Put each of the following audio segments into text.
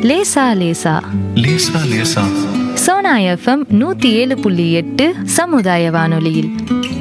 லேசா லேசா லேசா லேசா சோனா எஃப்எம் நூத்தி ஏழு புள்ளி எட்டு சமுதாய வானொலியில்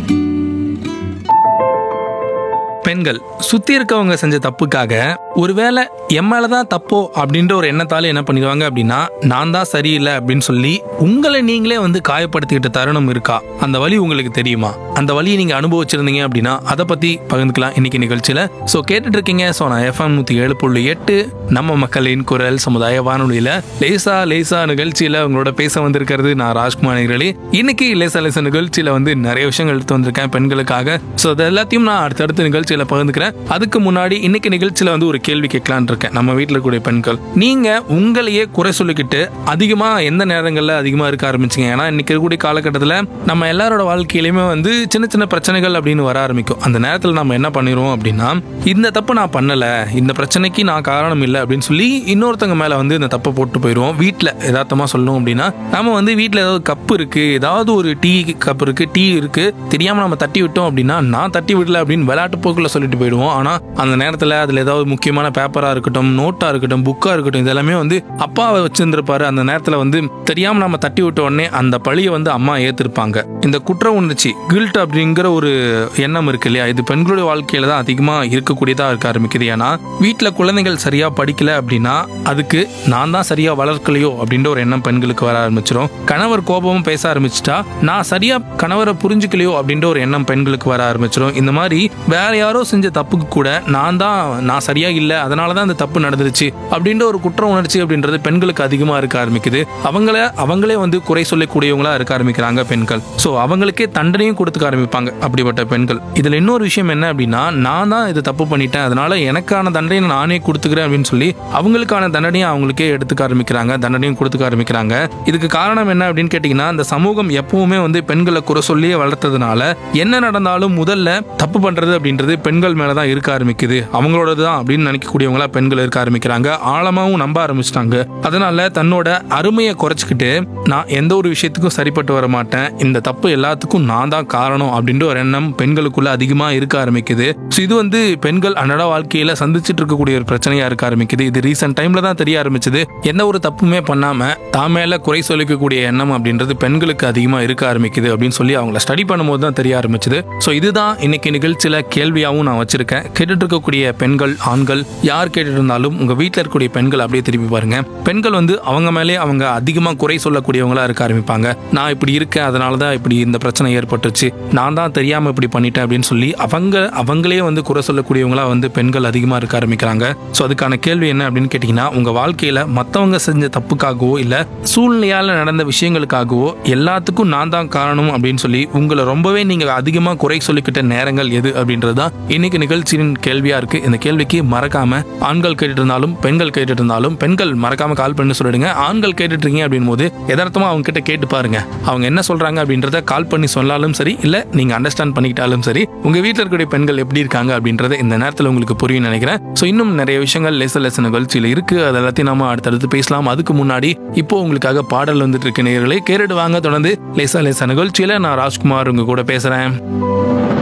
பெண்கள் சுத்தி இருக்கவங்க செஞ்ச தப்புக்காக ஒருவேளை என் மேலதான் தப்போ அப்படின்ற ஒரு எண்ணத்தால என்ன பண்ணிடுவாங்க அப்படின்னா நான் தான் சரியில்லை அப்படின்னு சொல்லி உங்களை நீங்களே வந்து காயப்படுத்திக்கிட்ட தருணம் இருக்கா அந்த வழி உங்களுக்கு தெரியுமா அந்த வழியை நீங்க அனுபவிச்சிருந்தீங்க அப்படின்னா அதை பத்தி பகிர்ந்துக்கலாம் இன்னைக்கு நிகழ்ச்சியில ஸோ கேட்டுட்டு இருக்கீங்க ஸோ நான் எஃப்எம் நூத்தி ஏழு புள்ளி எட்டு நம்ம மக்களின் குரல் சமுதாய வானொலியில லேசா லேசா நிகழ்ச்சியில உங்களோட பேச வந்திருக்கிறது நான் ராஜ்குமார் நிகழி இன்னைக்கு லேசா லேசா நிகழ்ச்சியில வந்து நிறைய விஷயங்கள் எடுத்து வந்திருக்கேன் பெண்களுக்காக ஸோ அது எல்லாத்தையும் நான் அடுத்தடுத்த நிகழ்ச்சியில பகிர்ந்துக்கிறேன் அதுக்கு முன்னாடி இன்னைக்கு நிகழ்ச்சியில வந்து ஒரு கேள்வி கேட்கலான் இருக்கேன் நம்ம வீட்டில் இருக்கக்கூடிய பெண்கள் நீங்க உங்களையே குறை சொல்லிக்கிட்டு அதிகமா எந்த நேரங்கள்ல அதிகமா இருக்க ஆரம்பிச்சீங்க ஏன்னா இன்னைக்கு இருக்கக்கூடிய காலகட்டத்தில் நம்ம எல்லாரோட வாழ்க்கையிலுமே வந்து சின்ன சின்ன பிரச்சனைகள் அப்படின்னு வர ஆரம்பிக்கும் அந்த நேரத்தில் நம்ம என்ன பண்ணிடுவோம் அப்படின்னா இந்த தப்பு நான் பண்ணல இந்த பிரச்சனைக்கு நான் காரணம் இல்லை அப்படின்னு சொல்லி இன்னொருத்தங்க மேல வந்து இந்த தப்பை போட்டு போயிடுவோம் வீட்டில் யதார்த்தமா சொல்லணும் அப்படின்னா நம்ம வந்து வீட்டில் ஏதாவது கப்பு இருக்கு ஏதாவது ஒரு டீ கப் இருக்கு டீ இருக்கு தெரியாம நம்ம தட்டி விட்டோம் அப்படின்னா நான் தட்டி விடல அப்படின்னு விளையாட்டு போக்குல சொல்லிட்டு போயிடுவோம் ஆனா அந்த நேரத்தில் அதுல ஏதாவது முக்கியமான பேப்பரா இருக்கட்டும் நோட்டா இருக்கட்டும் புக்கா இருக்கட்டும் இதெல்லாமே வந்து அப்பா வச்சிருந்திருப்பாரு அந்த நேரத்தில் வந்து தெரியாம நம்ம தட்டி விட்ட உடனே அந்த பழியை வந்து அம்மா ஏத்திருப்பாங்க இந்த குற்ற உணர்ச்சி கில்ட் அப்படிங்கிற ஒரு எண்ணம் இருக்கு இல்லையா இது பெண்களுடைய வாழ்க்கையில தான் அதிகமா இருக்கக்கூடியதா இருக்க ஆரம்பிக்குது ஏன்னா வீட்டில் குழந்தைகள் சரியா படிக்கல அப்படின்னா அதுக்கு நான் தான் சரியா வளர்க்கலையோ அப்படின்ற ஒரு எண்ணம் பெண்களுக்கு வர ஆரம்பிச்சிடும் கணவர் கோபமும் பேச ஆரம்பிச்சிட்டா நான் சரியா கணவரை புரிஞ்சுக்கலையோ அப்படின்ற ஒரு எண்ணம் பெண்களுக்கு வர ஆரம்பிச்சிடும் இந்த மாதிரி வேற யாரோ செஞ்ச தப்புக்கு கூட நான் தான் நான் சரியா இல்லை அதனால தான் அந்த தப்பு நடந்துருச்சு அப்படின்ற ஒரு குற்ற உணர்ச்சி அப்படின்றது பெண்களுக்கு அதிகமா இருக்க ஆரம்பிக்குது அவங்கள அவங்களே வந்து குறை சொல்லக்கூடியவங்களா இருக்க ஆரம்பிக்கிறாங்க பெண்கள் ஸோ அவங்களுக்கே தண்டனையும் கொடுத்துக்க ஆரம்பிப்பாங்க அப்படிப்பட்ட பெண்கள் இதுல இன்னொரு விஷயம் என்ன அப்படின்னா நான் தான் இது தப்பு பண்ணிட்டேன் அதனால எனக்கான தண்டனையை நானே கொடுத்துக்கிறேன் அப்படின்னு சொல்லி அவங்களுக்கான தண்டனையை அவங்களுக்கே எடுத்துக்க ஆரம்பிக்கிறாங்க தண்டனையும் கொடுத்துக்க ஆரம்பிக்கிறாங்க இதுக்கு காரணம் என்ன அப்படின்னு கேட்டீங்கன்னா இந்த சமூகம் எப்பவுமே வந்து பெண்களை குறை சொல்லியே வளர்த்ததுனால என்ன நடந்தாலும் முதல்ல தப்பு பண்றது அப்படின்றது பெண்கள் மேல தான் இருக்க ஆரம்பிக்குது அவங்களோட தான் அப்படின்னு நினைக்கக்கூடியவங்களா பெண்கள் இருக்க ஆரம்பிக்கிறாங்க ஆழமாவும் நம்ப ஆரம்பிச்சிட்டாங்க அதனால தன்னோட அருமையை குறைச்சிக்கிட்டு நான் எந்த ஒரு விஷயத்துக்கும் சரிப்பட்டு வர மாட்டேன் இந்த தப்பு எல்லாத்துக்கும் நான் தான் காரணம் அப்படின்ற ஒரு எண்ணம் பெண்களுக்குள்ள அதிகமா இருக்க ஆரம்பிக்குது ஸோ இது வந்து பெண்கள் அன்றாட வாழ்க்கையில சந்திச்சுட்டு இருக்கக்கூடிய ஒரு பிரச்சனையா இருக்க ஆரம்பிக்குது இது ரீசெண்ட் டைம்ல தான் தெரிய ஆரம்பிச்சது எந்த ஒரு தப்புமே பண்ணாம தான் மேல குறை சொல்லிக்கக்கூடிய எண்ணம் அப்படின்றது பெண்களுக்கு அதிகமா இருக்க ஆரம்பிக்குது அப்படின்னு சொல்லி அவங்கள ஸ்டடி பண்ணும்போது தான் தெரிய ஆரம்பிச்சது ஸோ இதுதான் இன்னைக்கு நிகழ்ச்சியில கேள்வியாகவும் நான் வச்சிருக்கேன் கேட்டுட்டு இருக்கக்கூடிய பெண்கள் ஆண்கள் யார் கேட்டுட்டு இருந்தாலும் உங்க வீட்டில் இருக்கக்கூடிய பெண்கள் அப்படியே திருப்பி பாருங்க பெண்கள் வந்து அவங்க மேலே அவங்க அதிகமாக குறை சொல்லக்கூடியவங்களா இருக்க ஆரம்பிப்பாங்க நான் இப்படி இருக்கேன் அதனால தான் இப்படி இந்த பிரச்சனை ஏற்பட்டுச்சு நான் தான் தெரியாம இப்படி பண்ணிட்டேன் அப்படின்னு சொல்லி அவங்க அவங்களே வந்து குறை சொல்லக்கூடியவங்களா வந்து பெண்கள் அதிகமாக இருக்க ஆரம்பிக்கிறாங்க ஸோ அதுக்கான கேள்வி என்ன அப்படின்னு கேட்டிங்கன்னா உங்க வாழ்க்கையில மற்றவங்க செஞ்ச தப்புக்காகவோ இல்லை சூழ்நிலையால நடந்த விஷயங்களுக்காகவோ எல்லாத்துக்கும் நான் தான் காரணம் அப்படின்னு சொல்லி உங்களை ரொம்பவே நீங்க அதிகமாக குறை சொல்லிக்கிட்ட நேரங்கள் எது அப்படின்றது தான் இன்னைக்கு நிகழ்ச்சியின் கேள்வியா இருக்கு இந்த கேள்விக்கு மறக்காம ஆண்கள் கேட்டுட்டு இருந்தாலும் பெண்கள் கேட்டுட்டு இருந்தாலும் பெண்கள் மறக்காம கால் பண்ணி சொல்லிடுங்க ஆண்கள் கேட்டுட்டு இருக்கீங்க அப்படின் போது எதார்த்தமா அவங்க கிட்ட கேட்டு பாருங்க அவங்க என்ன சொல்றாங்க அப்படின்றத கால் பண்ணி சொன்னாலும் சரி இல்ல நீங்க அண்டர்ஸ்டாண்ட் பண்ணிக்கிட்டாலும் சரி உங்க வீட்டில் இருக்கக்கூடிய பெண்கள் எப்படி இருக்காங்க அப்படின்றத இந்த நேரத்தில் உங்களுக்கு புரியும் நினைக்கிறேன் ஸோ இன்னும் நிறைய விஷயங்கள் லேச லேச நிகழ்ச்சியில் இருக்கு அது எல்லாத்தையும் நாம அடுத்தடுத்து பேசலாம் அதுக்கு முன்னாடி இப்போ உங்களுக்காக பாடல் வந்துட்டு இருக்கு நேயர்களே கேட்டுட்டு வாங்க தொடர்ந்து லேசா லேசா நிகழ்ச்சியில நான் ராஜ்குமார் உங்க கூட பேசுறேன்